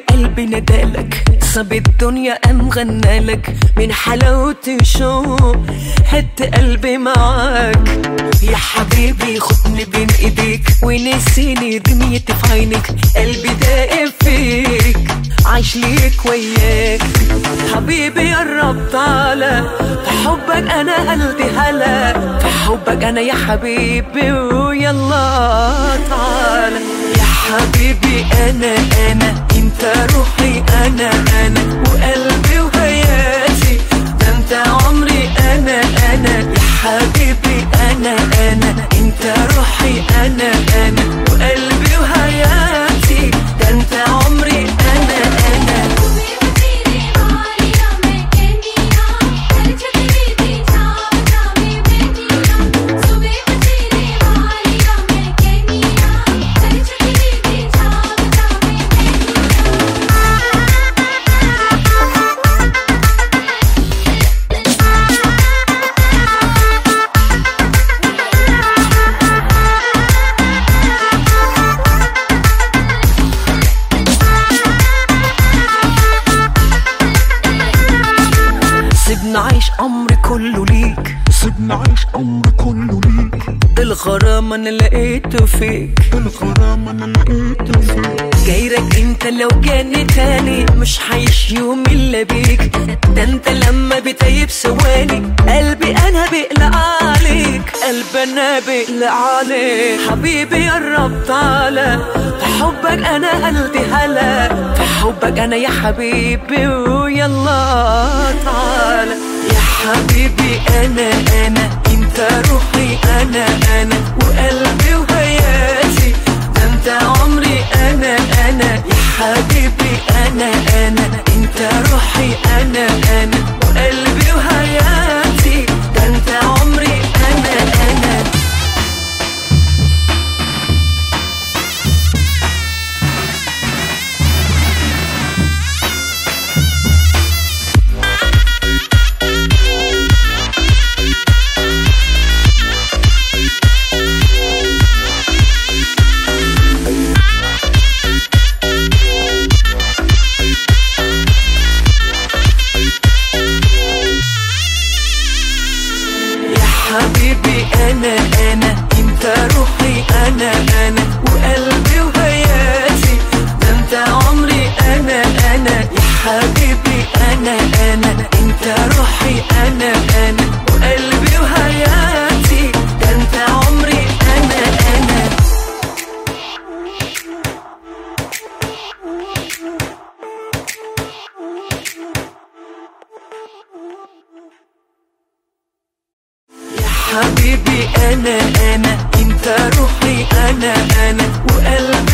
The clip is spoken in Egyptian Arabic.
قلبي ندالك صب الدنيا قام غنالك من حلاوة الشوق حت قلبي معاك يا حبيبي خدني بين ايديك ونسيني دنيتي في عينيك قلبي داقب فيك عايش ليك وياك حبيبي يا رب تعالى في حبك انا قلبي هلا في حبك انا يا حبيبي ويلا تعالى يا حبيبي انا انا انت روحي انا انا وقلبي وحياتي ده انت عمري انا انا يا حبيبي انا انا انت روحي انا انا وقلبي وحياتي ده انت عمري انا انا सुबह तेरे वालिया मैं कहनिया हर छतरी दी छावता में बैठिया सुबह तेरे वालिया मैं कहनिया हर छतरी दी छावता में سيبنا عيش عمري كله ليك سيبنا عيش عمري كله ليك الغرام انا لقيته فيك الغرام انا لقيته فيك غيرك انت لو جاني تاني مش هعيش يوم الا بيك ده انت لما بتيب ثواني قلبي انا بقلق عليك قلبي انا بقلق عليك حبيبي قرب تعالى في حبك انا قلبي هلا في حبك انا يا حبيبي ويلا تعالى يا حبيبي انا انا انت روحي انا انا وقلبي وحياتي ده انت عمري انا انا يا حبيبي انا انا انت روحي انا انا وقلبي وحياتي ده انت عمري انا انا يا حبيبي انا انا انت روحي انا انا وقلبي وحياتي ده انت عمري انا انا يا حبيبي انا انا انت روحي انا انا وقلبي وحياتي ده انت عمري انا انا يا حبيبي انا انا انت روحي انا انا وقلبي